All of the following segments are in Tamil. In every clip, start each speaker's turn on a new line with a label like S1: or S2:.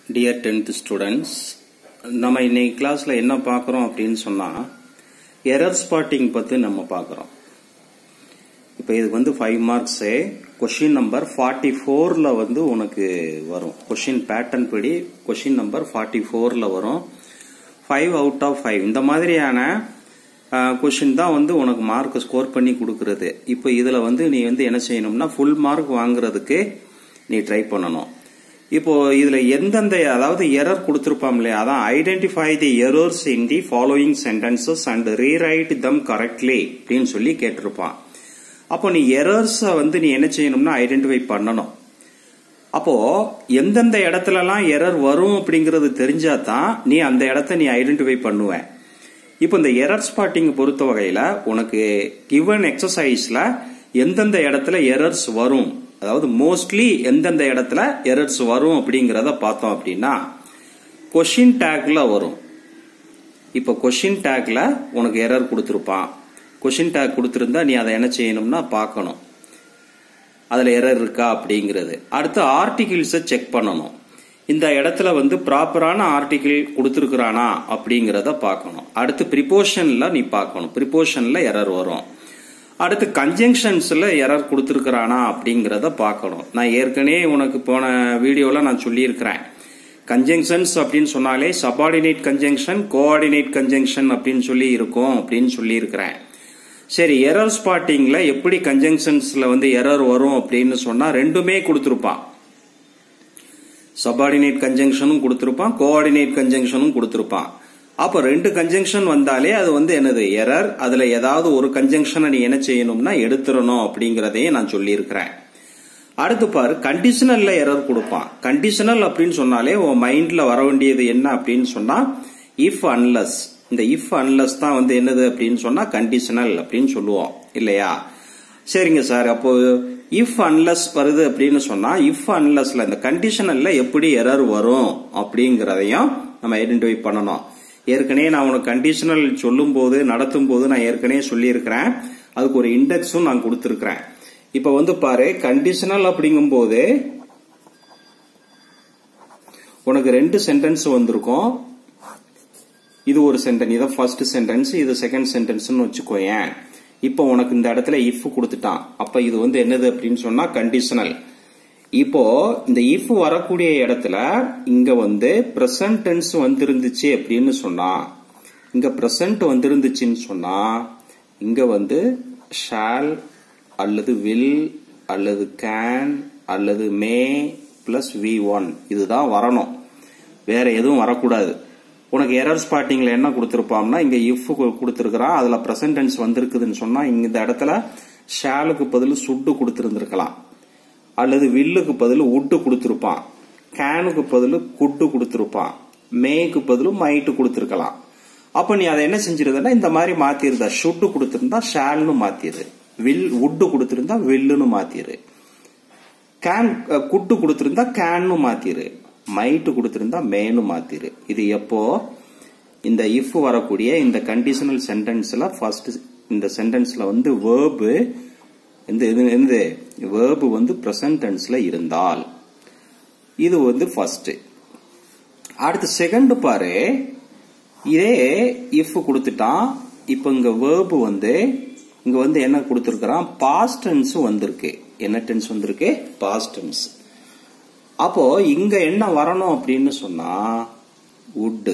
S1: டியர் டென்த் ஸ்டூடெண்ட்ஸ் நம்ம இன்னைக்கு கிளாஸ்ல என்ன பார்க்குறோம் அப்படின்னு சொன்னா எரர் ஸ்பாட்டிங் பத்தி நம்ம பார்க்குறோம் இப்போ இதுக்கு வந்து five marks question number forty ஃபோரில் வந்து உனக்கு வரும் கொஷின் பேட்டர்ன் படி கொஷின் நம்பர் ஃபார்ட்டி ஃபோரில் வரும் ஃபைவ் அவுட் ஆஃப் ஃபைவ் இந்த மாதிரியான கொஷின் தான் வந்து உனக்கு மார்க் ஸ்கோர் பண்ணி கொடுக்கறது இப்போ இதில் வந்து நீ வந்து என்ன செய்யணும்னா ஃபுல் மார்க் வாங்குறதுக்கு நீ ட்ரை பண்ணணும் இப்போ இதுல எந்தெந்த அதாவது எரர் கொடுத்திருப்பாம் இல்லையா அதான் identify the errors in the following sentences and rewrite them correctly அப்படின்னு சொல்லி கேட்டிருப்பான் அப்போ நீ எரர்ஸ வந்து நீ என்ன செய்யணும்னா ஐடென்டிஃபை பண்ணணும் அப்போ எந்தெந்த இடத்துலலாம் எரர் வரும் அப்படிங்கறது தெரிஞ்சா தான் நீ அந்த இடத்த நீ ஐடென்டிஃபை பண்ணுவ இப்போ இந்த எரர் ஸ்பாட்டிங் பொறுத்த வகையில உனக்கு கிவன் எக்ஸசைஸ்ல எந்தெந்த இடத்துல எரர்ஸ் வரும் அதாவது மோஸ்ட்லி எந்தெந்த இடத்துல எரர்ஸ் வரும் அப்படிங்கறத பார்த்தோம் அப்படின்னா கொஷின் டேக்ல வரும் இப்போ கொஷின் டேக்ல உனக்கு எரர் கொடுத்துருப்பான் கொஷின் டேக் கொடுத்துருந்தா நீ அதை என்ன செய்யணும்னா பார்க்கணும் அதுல எரர் இருக்கா அப்படிங்கிறது அடுத்து ஆர்டிகிள்ஸை செக் பண்ணணும் இந்த இடத்துல வந்து ப்ராப்பரான ஆர்டிகிள் கொடுத்துருக்குறானா அப்படிங்கிறத பார்க்கணும் அடுத்து ப்ரிப்போஷன்ல நீ பார்க்கணும் ப்ரிப்போஷன்ல எரர் வரும் அடுத்து கன்ஜங்ஷன்ஸ்ல எரர் கொடுத்துருக்கிறானா அப்படிங்கிறத பார்க்கணும் நான் ஏற்கனவே உனக்கு போன வீடியோல நான் சொல்லியிருக்கிறேன் கன்ஜங்ஷன்ஸ் அப்படின்னு சொன்னாலே சபார்டினேட் கன்ஜங்ஷன் கோஆர்டினேட் கன்ஜங்ஷன் அப்படின்னு சொல்லி இருக்கும் அப்படின்னு சொல்லியிருக்கிறேன் சரி எரர் ஸ்பாட்டிங்ல எப்படி கன்ஜங்ஷன்ஸ்ல வந்து எரர் வரும் அப்படின்னு சொன்னா ரெண்டுமே கொடுத்துருப்பான் சபார்டினேட் கன்ஜங்ஷனும் கொடுத்துருப்பான் கோஆர்டினேட் கன்ஜங்ஷனும் கொடுத்துருப்பான் அப்போ ரெண்டு கன்ஜங்ஷன் வந்தாலே அது வந்து என்னது எரர் அதுல ஏதாவது ஒரு கன்ஜங்ஷனை நீ என்ன செய்யணும்னா எடுத்துடணும் அப்படிங்கறதையும் நான் சொல்லியிருக்கிறேன் அடுத்து பாரு கண்டிஷனல்ல எரர் கொடுப்பான் கண்டிஷனல் அப்படின்னு சொன்னாலே உன் மைண்ட்ல வர வேண்டியது என்ன அப்படின்னு சொன்னா இஃப் அன்லஸ் இந்த இஃப் அன்லஸ் தான் வந்து என்னது அப்படின்னு சொன்னா கண்டிஷனல் அப்படின்னு சொல்லுவோம் இல்லையா சரிங்க சார் அப்போ இஃப் அன்லஸ் வருது அப்படின்னு சொன்னா இஃப் அன்லஸ்ல இந்த கண்டிஷனல்ல எப்படி எரர் வரும் அப்படிங்கறதையும் நம்ம ஐடென்டிஃபை பண்ணணும் ஏற்கனவே நான் உனக்கு கண்டிஷனல் சொல்லும் போது நடத்தும் போது நான் ஏற்கனவே சொல்லியிருக்கிறேன் அதுக்கு ஒரு இண்டெக்ஸும் நான் கொடுத்துருக்கிறேன் இப்ப வந்து பாரு கண்டிஷனல் அப்படிங்கும் போது உனக்கு ரெண்டு சென்டென்ஸ் வந்திருக்கும் இது ஒரு சென்டென்ஸ் இதை ஃபர்ஸ்ட் சென்டென்ஸ் இது செகண்ட் சென்டென்ஸ்னு வச்சுக்கோயேன் இப்போ உனக்கு இந்த இடத்துல இஃப் கொடுத்துட்டான் அப்ப இது வந்து என்னது அப்படின்னு சொன்னா கண்டிஷனல் இப்போ இந்த இஃப் வரக்கூடிய இடத்துல இங்க வந்து பிரசன்ட் டென்ஸ் வந்திருந்துச்சு அப்படின்னு சொன்னா இங்க பிரசன்ட் வந்திருந்துச்சுன்னு சொன்னா இங்க வந்து ஷால் அல்லது வில் அல்லது கேன் அல்லது மே பிளஸ் வி ஒன் இதுதான் வரணும் வேற எதுவும் வரக்கூடாது உனக்கு எரர் ஸ்பாட்டிங்ல என்ன கொடுத்துருப்பான்னா இங்க இஃப் கொடுத்துருக்கிறான் அதுல பிரசன்ட் டென்ஸ் வந்திருக்குதுன்னு சொன்னா இந்த இடத்துல ஷாலுக்கு பதில் சுட்டு கொடுத்துருந்துருக்கலாம் அல்லது வில்லுக்கு பதில் உட்டு கொடுத்துருப்பான் கேனுக்கு பதில் குட்டு கொடுத்துருப்பான் மேக்கு பதில் மைட்டு கொடுத்துருக்கலாம் அப்ப நீ அதை என்ன செஞ்சிருந்தா இந்த மாதிரி மாத்திருந்தா ஷுட்டு கொடுத்திருந்தா ஷால்னு மாத்திரு வில் உட்டு கொடுத்திருந்தா வில்லுன்னு மாத்திரு கேன் குட்டு கொடுத்திருந்தா கேன்னு மாத்திரு மைட்டு கொடுத்திருந்தா மேனு மாத்திரு இது எப்போ இந்த இஃப் வரக்கூடிய இந்த கண்டிஷனல் சென்டென்ஸ்ல ஃபர்ஸ்ட் இந்த சென்டென்ஸ்ல வந்து வேர்பு இந்த இது எந்த வேர்பு வந்து பிரசன்ட் டென்ஸ்ல இருந்தால் இது வந்து ஃபர்ஸ்ட் அடுத்து செகண்ட் பாரு இதே இஃப் கொடுத்துட்டான் இப்போ இங்க வேர்பு வந்து இங்க வந்து என்ன கொடுத்துருக்கிறான் பாஸ்ட் டென்ஸ் வந்திருக்கு என்ன டென்ஸ் வந்திருக்கு பாஸ்ட் டென்ஸ் அப்போ இங்க என்ன வரணும் அப்படின்னு சொன்னா உட்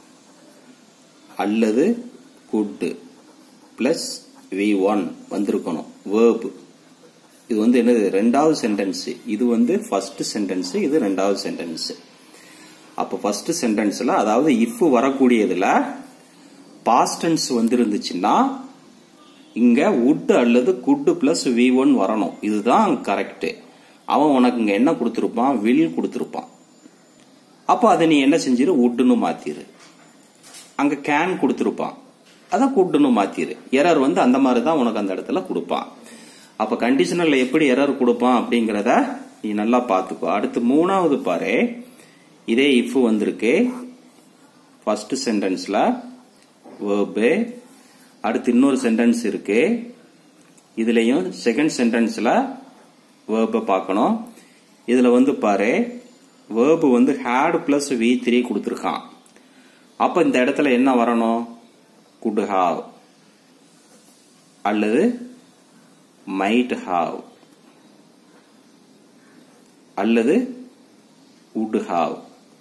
S1: அல்லது குட் பிளஸ் வி ஒன் வந்திருக்கணும் வேர்ப் இது வந்து என்னது ரெண்டாவது சென்டென்ஸ் இது வந்து ஃபர்ஸ்ட் சென்டென்ஸ் இது ரெண்டாவது சென்டென்ஸ் அப்போ ஃபர்ஸ்ட் சென்டென்ஸ்ல அதாவது இஃப் வரக்கூடியதுல பாஸ்டன்ஸ் வந்திருந்துச்சுன்னா இங்க உட் அல்லது குட் பிளஸ் வி ஒன் வரணும் இதுதான் கரெக்ட் அவன் உனக்கு இங்க என்ன கொடுத்துருப்பான் வில் கொடுத்துருப்பான் அப்போ அதை நீ என்ன செஞ்சிரு உட்டுன்னு மாத்திரு அங்க கேன் கொடுத்துருப்பான் அதான் குட்டுன்னு மாத்திரு எரர் வந்து அந்த மாதிரி தான் உனக்கு அந்த இடத்துல கொடுப்பான் அப்ப கண்டிஷனல்ல எப்படி எரர் கொடுப்பான் அப்படிங்கறத நீ நல்லா பாத்துக்கோ அடுத்து மூணாவது பாரு இதே இஃப் வந்திருக்கு ஃபர்ஸ்ட் சென்டென்ஸ்ல வேர்பு அடுத்து இன்னொரு சென்டென்ஸ் இருக்கு இதுலயும் செகண்ட் சென்டென்ஸ்ல வேர்பை பார்க்கணும் இதுல வந்து பாரு வேர்பு வந்து ஹேட் பிளஸ் வி த்ரீ கொடுத்துருக்கான் அப்ப இந்த இடத்துல என்ன வரணும் குட் ஹாவ் அல்லது மைட் ஹாவ் அல்லது would have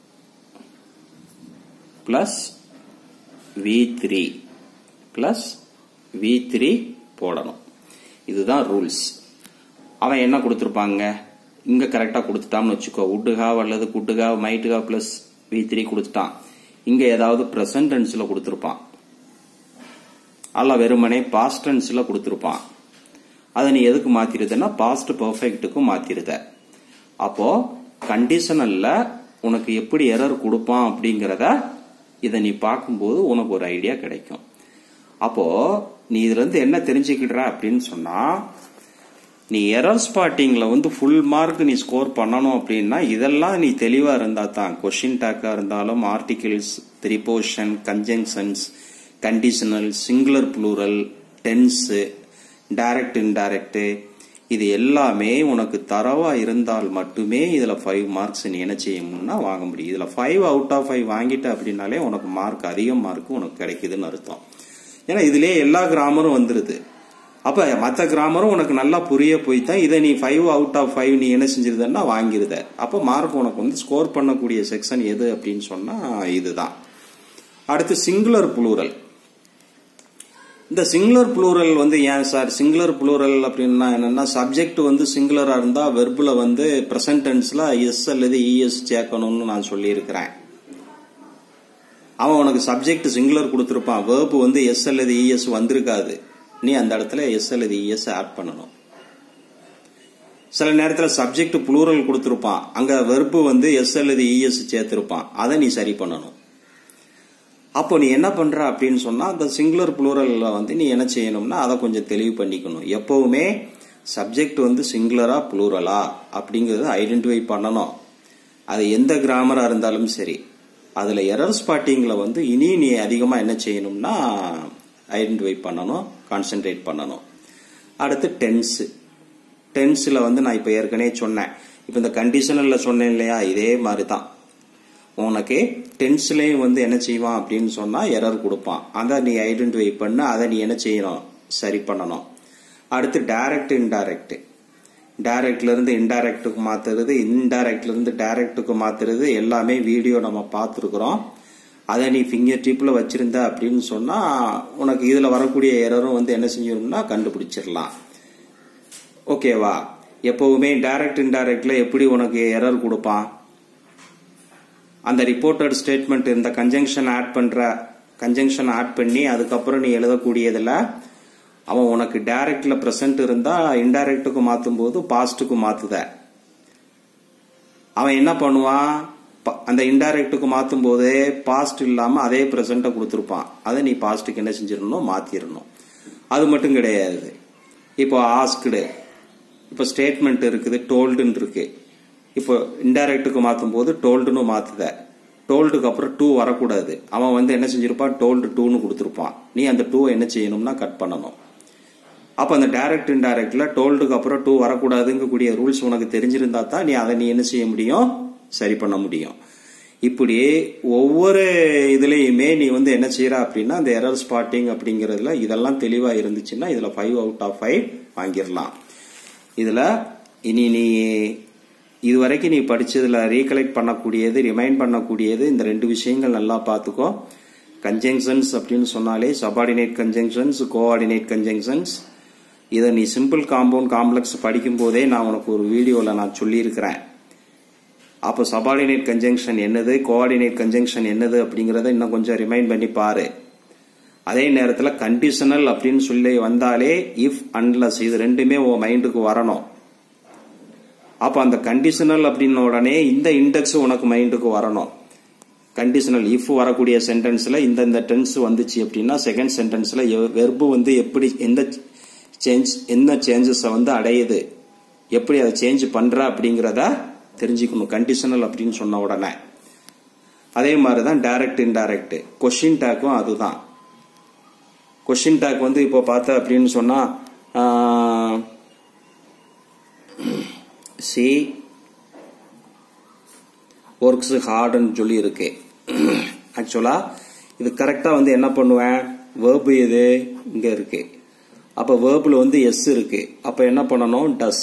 S1: plus V3 plus V3 போடணும் இதுதான் ரூல்ஸ் அவன் என்ன கொடுத்துருப்பாங்க இங்க கரெக்டா கொடுத்துட்டான்னு வச்சுக்கோ would have அல்லது could have might have plus V3 கொடுத்துட்டான் இங்க ஏதாவது பிரசன்ட் டென்ஸ்ல கொடுத்துருப்பான் அல்ல வெறுமனே பாஸ்ட் டென்ஸ்ல கொடுத்துருப்பான் அதை நீ எதுக்கு மாத்திருதுன்னா பாஸ்ட் பெர்ஃபெக்ட்டுக்கு மாத்திருத அப்போ கண்டிஷனல்ல உனக்கு எப்படி எரர் கொடுப்பான் அப்படிங்கிறத இதை நீ பார்க்கும்போது உனக்கு ஒரு ஐடியா கிடைக்கும் அப்போ நீ இதுல இருந்து என்ன தெரிஞ்சுக்கிடுற அப்படின்னு சொன்னா நீ எரர் ஸ்பாட்டிங்ல வந்து ஃபுல் மார்க் நீ ஸ்கோர் பண்ணணும் அப்படின்னா இதெல்லாம் நீ தெளிவா இருந்தா தான் கொஷின் டேக்கா இருந்தாலும் articles preposition conjunctions conditional singular plural tense direct indirect இது எல்லாமே உனக்கு தரவா இருந்தால் மட்டுமே இதுல ஃபைவ் மார்க்ஸ் நீ என்ன செய்யணும்னா வாங்க முடியும் இதுல ஃபைவ் அவுட் ஆஃப் ஃபைவ் வாங்கிட்ட அப்படின்னாலே உனக்கு மார்க் அதிக மார்க் உனக்கு கிடைக்குதுன்னு அர்த்தம் ஏன்னா இதுலயே எல்லா கிராமரும் வந்துருது அப்ப மற்ற கிராமரும் உனக்கு நல்லா புரிய போய் தான் இதை நீ ஃபைவ் அவுட் ஆஃப் ஃபைவ் நீ என்ன செஞ்சிருந்தன்னா வாங்கிருத அப்போ மார்க் உனக்கு வந்து ஸ்கோர் பண்ணக்கூடிய செக்ஷன் எது அப்படின்னு சொன்னா இதுதான் அடுத்து சிங்குலர் புளூரல் இந்த சிங்குலர் புளூரல் வந்து ஏன் சார் சிங்குலர் புளூரல் அப்படின்னா என்னன்னா சப்ஜெக்ட் வந்து சிங்குலரா இருந்தா வெர்புல வந்து பிரசன்ட் டென்ஸ்ல எஸ் அல்லது இஎஸ் சேர்க்கணும்னு நான் சொல்லியிருக்கிறேன் அவன் உனக்கு சப்ஜெக்ட் சிங்குலர் கொடுத்துருப்பான் வேர்பு வந்து எஸ் அல்லது இஎஸ் வந்திருக்காது நீ அந்த இடத்துல எஸ் அல்லது இஎஸ் ஆட் பண்ணணும் சில நேரத்தில் சப்ஜெக்ட் புளூரல் கொடுத்துருப்பான் அங்க வெர்பு வந்து எஸ் அல்லது இஎஸ் சேர்த்திருப்பான் அதை நீ சரி பண்ணணும் அப்போ நீ என்ன பண்ற அப்படின்னு சொன்னா அந்த சிங்குலர் புளூரல்ல வந்து நீ என்ன செய்யணும்னா அதை கொஞ்சம் தெளிவு பண்ணிக்கணும் எப்பவுமே சப்ஜெக்ட் வந்து சிங்குலரா புளூரலா அப்படிங்கறத ஐடென்டிஃபை பண்ணணும் அது எந்த கிராமரா இருந்தாலும் சரி அதுல எரர் ஸ்பாட்டிங்ல வந்து இனி நீ அதிகமா என்ன செய்யணும்னா ஐடென்டிஃபை பண்ணணும் கான்சென்ட்ரேட் பண்ணணும் அடுத்து டென்ஸ் டென்ஸ்ல வந்து நான் இப்ப ஏற்கனவே சொன்னேன் இப்ப இந்த கண்டிஷனல்ல சொன்னேன் இல்லையா இதே மாதிரி தான் உனக்கு டென்ஸ்லயும் வந்து என்ன செய்வான் அப்படின்னு சொன்னா எரர் கொடுப்பான் அதை நீ ஐடென்டிஃபை பண்ண அதை நீ என்ன செய்யணும் சரி பண்ணணும் அடுத்து டைரக்ட் இன்டைரக்ட் டைரக்ட்ல இருந்து இன்டைரக்டுக்கு மாத்துறது இன்டைரக்ட்ல இருந்து டைரக்டுக்கு மாத்துறது எல்லாமே வீடியோ நம்ம பார்த்துருக்குறோம் அதை நீ ஃபிங்கர் டிப்ல வச்சிருந்த அப்படின்னு சொன்னா உனக்கு இதுல வரக்கூடிய எரரும் வந்து என்ன செஞ்சிடும்னா கண்டுபிடிச்சிடலாம் ஓகேவா எப்பவுமே டைரக்ட் இன்டைரக்ட்ல எப்படி உனக்கு எரர் கொடுப்பான் அந்த ரிப்போர்ட்டட் ஸ்டேட்மெண்ட் இந்த கன்ஜங்ஷன் ஆட் பண்ற கன்ஜங்ஷன் ஆட் பண்ணி அதுக்கப்புறம் நீ எழுதக்கூடியதுல அவன் உனக்கு டைரக்ட்ல பிரசன்ட் இருந்தா இன்டைரக்டுக்கு மாத்தும் போது பாஸ்டுக்கு மாத்துத அவன் என்ன பண்ணுவான் அந்த இன்டைரக்டுக்கு மாத்தும் போதே பாஸ்ட் இல்லாம அதே பிரசன்ட கொடுத்துருப்பான் அதை நீ பாஸ்டுக்கு என்ன செஞ்சிடணும் மாத்திரணும் அது மட்டும் கிடையாது இப்போ ஆஸ்க்டு இப்போ ஸ்டேட்மெண்ட் இருக்குது டோல்டுன்னு இருக்கு இப்போ இன்டைரக்டுக்கு மாற்றும் போது டோல்டுன்னு மாத்துத டோல்டுக்கு அப்புறம் டூ வரக்கூடாது அவன் வந்து என்ன செஞ்சிருப்பான் டோல்டு டூன்னு கொடுத்துருப்பான் நீ அந்த டூவை என்ன செய்யணும்னா கட் பண்ணணும் அப்ப அந்த டைரக்ட் இன்டைரக்ட்ல டோல்டுக்கு அப்புறம் டூ வரக்கூடாதுங்கக்கூடிய ரூல்ஸ் உனக்கு தெரிஞ்சிருந்தா தான் நீ அதை நீ என்ன செய்ய முடியும் சரி பண்ண முடியும் இப்படி ஒவ்வொரு இதுலயுமே நீ வந்து என்ன செய்யற அப்படின்னா அந்த எரர் ஸ்பாட்டிங் அப்படிங்கறதுல இதெல்லாம் தெளிவா இருந்துச்சுன்னா இதுல ஃபைவ் அவுட் ஆஃப் ஃபைவ் வாங்கிடலாம் இதுல இனி நீ இதுவரைக்கும் நீ படிச்சதுல ரீகலெக்ட் பண்ணக்கூடியது ரிமைண்ட் பண்ணக்கூடியது இந்த ரெண்டு விஷயங்கள் நல்லா பார்த்துக்கோ கன்ஜங்ஷன்ஸ் அப்படின்னு சொன்னாலே சபார்டினேட் கன்ஜங்ஷன்ஸ் கோஆர்டினேட் கன்ஜங்ஷன்ஸ் இதை நீ சிம்பிள் காம்பவுண்ட் காம்ப்ளெக்ஸ் படிக்கும் போதே நான் உனக்கு ஒரு வீடியோவில் நான் சொல்லியிருக்கிறேன் அப்போ சபார்டினேட் கன்ஜங்ஷன் என்னது கோஆர்டினேட் கன்ஜங்ஷன் என்னது அப்படிங்கறத இன்னும் கொஞ்சம் ரிமைண்ட் பண்ணி பாரு அதே நேரத்தில் கண்டிஷனல் அப்படின்னு சொல்லி வந்தாலே இஃப் அன்லஸ் இது ரெண்டுமே உன் மைண்டுக்கு வரணும் அப்போ அந்த கண்டிஷனல் அப்படின்ன உடனே இந்த இண்டெக்ஸ் உனக்கு மைண்டுக்கு வரணும் கண்டிஷனல் இஃப் வரக்கூடிய சென்டென்ஸ்ல இந்த இந்த டென்ஸ் வந்துச்சு அப்படின்னா செகண்ட் சென்டென்ஸ்ல வெர்பு வந்து எப்படி எந்த சேஞ்ச் என்ன சேஞ்சஸ் வந்து அடையுது எப்படி அதை சேஞ்ச் பண்ற அப்படிங்கிறத தெரிஞ்சுக்கணும் கண்டிஷனல் அப்படின்னு சொன்ன உடனே அதே மாதிரி தான் டைரக்ட் இன்டைரக்ட் கொஷின் டேக்கும் அதுதான் கொஷின் டேக் வந்து இப்போ பார்த்த அப்படின்னு சொன்னா சி ஒர்க்ஸ் ஹார்டுன்னு சொல்லி இருக்கு ஆக்சுவலா இது கரெக்டா வந்து என்ன பண்ணுவேன் வேர்பு எது இங்க இருக்கு அப்ப வேர்புல வந்து எஸ் இருக்கு அப்ப என்ன பண்ணணும் டஸ்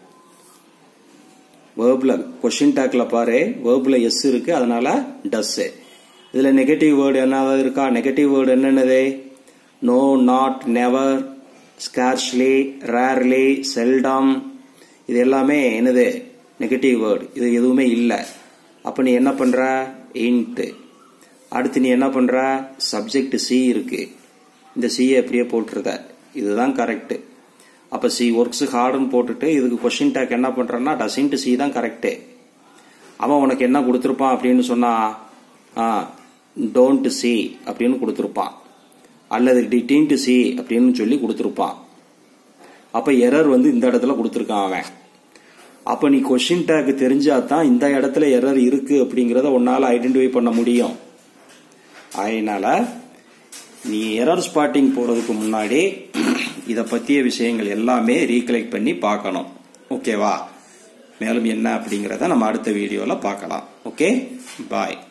S1: வேர்ப்ல கொஸ்டின் டேக்ல பாரு வேர்ப்ல எஸ் இருக்கு அதனால டஸ் இதுல நெகட்டிவ் வேர்டு என்ன இருக்கா நெகட்டிவ் வேர்டு என்னென்னது no not never scarcely rarely seldom இது எல்லாமே என்னது நெகட்டிவ் வேர்டு இது எதுவுமே இல்லை அப்ப நீ என்ன பண்ற இன்ட் அடுத்து நீ என்ன பண்ற சப்ஜெக்ட் சி இருக்கு இந்த சியை அப்படியே போட்டுருத இதுதான் கரெக்ட் அப்ப சி ஒர்க்ஸ் ஹார்டுன்னு போட்டுட்டு இதுக்கு கொஸ்டின் டேக் என்ன பண்றேன்னா டசின்ட் சி தான் கரெக்ட் அவன் உனக்கு என்ன கொடுத்துருப்பான் அப்படின்னு சொன்னா டோன்ட் சி அப்படின்னு கொடுத்துருப்பான் அல்லது டிடீன் டு சி அப்படின்னு சொல்லி கொடுத்துருப்பான் அப்ப எரர் வந்து இந்த இடத்துல கொடுத்துருக்கான் அவன் அப்ப நீ கொஸ்டின் டேக் தெரிஞ்சா தான் இந்த இடத்துல எரர் இருக்கு அப்படிங்கறத உன்னால ஐடென்டிஃபை பண்ண முடியும் அதனால நீ எரர் ஸ்பாட்டிங் போறதுக்கு முன்னாடி இத பத்திய விஷயங்கள் எல்லாமே ரீகலெக்ட் பண்ணி பார்க்கணும் ஓகேவா மேலும் என்ன அப்படிங்கறத நம்ம அடுத்த வீடியோல பார்க்கலாம் ஓகே பாய்